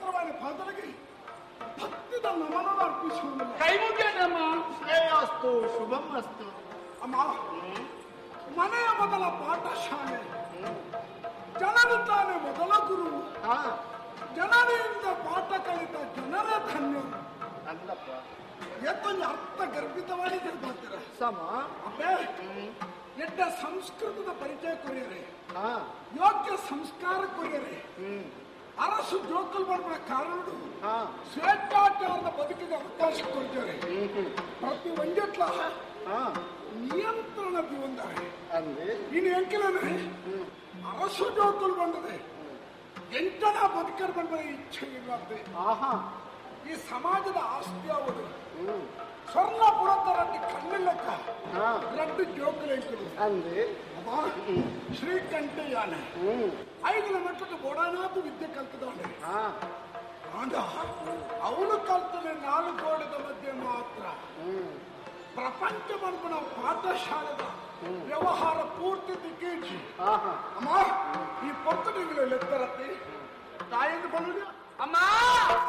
ಪವಿತ್ರವಾದ ಪಾದಗಳಿಗೆ ಭಕ್ತಿದ ನಮನ ಅರ್ಪಿಸುವುದಿಲ್ಲ ಕೈ ಮುಗಿಯದಮ್ಮ ಶ್ರೇಯಸ್ತು ಶುಭಂ ಅಸ್ತು ಅಮ್ಮ ಮನೆಯ ಮೊದಲ ಪಾಠಶಾಲೆ ಜನರು ತಾನೇ ಮೊದಲ ಗುರು ಹಾ ಜನರಿಂದ ಪಾಠ ಕಲಿತ ಜನರ ಧನ್ಯರು ಅಲ್ಲಪ್ಪ ಎತ್ತೊಂದು ಅರ್ಥ ಗರ್ಭಿತವಾಗಿ ಬರ್ತೀರ ಸಮ ಅಬ್ಬೇ ಎಡ್ಡ ಸಂಸ್ಕೃತದ ಪರಿಚಯ ಕೊರಿಯರೆ ಹಾ ಯೋಗ್ಯ ಸಂಸ್ಕಾರ ಕೊರಿಯರೆ ಹ್ಮ್ ಅರಸು ಜೋಕಲ್ ಮಾಡ್ಬಿಡ ಕಾರಣಡು ಹಾ ಸ್ವೇಚ್ಛಾಚಾರದ ಬದುಕಿಗೆ ಅವಕಾಶ ಕೊಡ್ತಾರೆ ಹ್ಮ್ ಹ್ಮ್ ಪ್ರತಿ ಒಂಜಟ್ಲ ಹಾ ನಿಯಂತ್ರಣ ಬಿವಂದಾರೆ ಅಂದ್ರೆ ಇನ್ನು ಎಂಕಿಲನೆ ಹ್ಮ್ ಅರಸು ಜೋಕಲ್ ಬಂದದೆ ಎಂಟನ ಬದುಕರ್ ಬಂದ ಇಚ್ಛೆ ಇರುವಂತೆ ಆಹಾ ಈ ಸಮಾಜದ ಆಸ್ತಿ ಅವರು ಹ್ಮ್ ಸ್ವರ್ಣ ಪುರತರಟ್ಟಿ ಕಣ್ಣಿಲ್ಲಕ್ಕ ಹಾ ರಡ್ಡು ಜೋಕಲ್ ಎಂಕಲು ಅಂದ್ರೆ ಅಮ್ಮ ಶ್ರೀಕಂಠಯ್ಯನ ಹ್ಮ್ ಐದು ಮಟ್ಟಕ್ಕೆ ಬೋಡಾನಾಥ್ ವಿದ್ಯೆ ಕಲ್ತದವನೆ ಹಾ ಆಗ ಅವನು ಕಲ್ತನೆ ನಾಲ್ಕು ಗೋಡೆದ ಮಧ್ಯೆ ಮಾತ್ರ ಹ್ಮ್ ಪ್ರಪಂಚ ಮನ್ಪನ ಪಾಠಶಾಲೆದ ವ್ಯವಹಾರ ಪೂರ್ತಿ ದಿಕ್ಕೇಜಿ ಆಹಾ ಅಮ್ಮ ಈ ಪೊತ್ತು ನಿಂಗಳ ಲೆತ್ತರತ್ತಿ ತಾಯಿಗೆ ಬನ್ನುವ ಅಮ್ಮ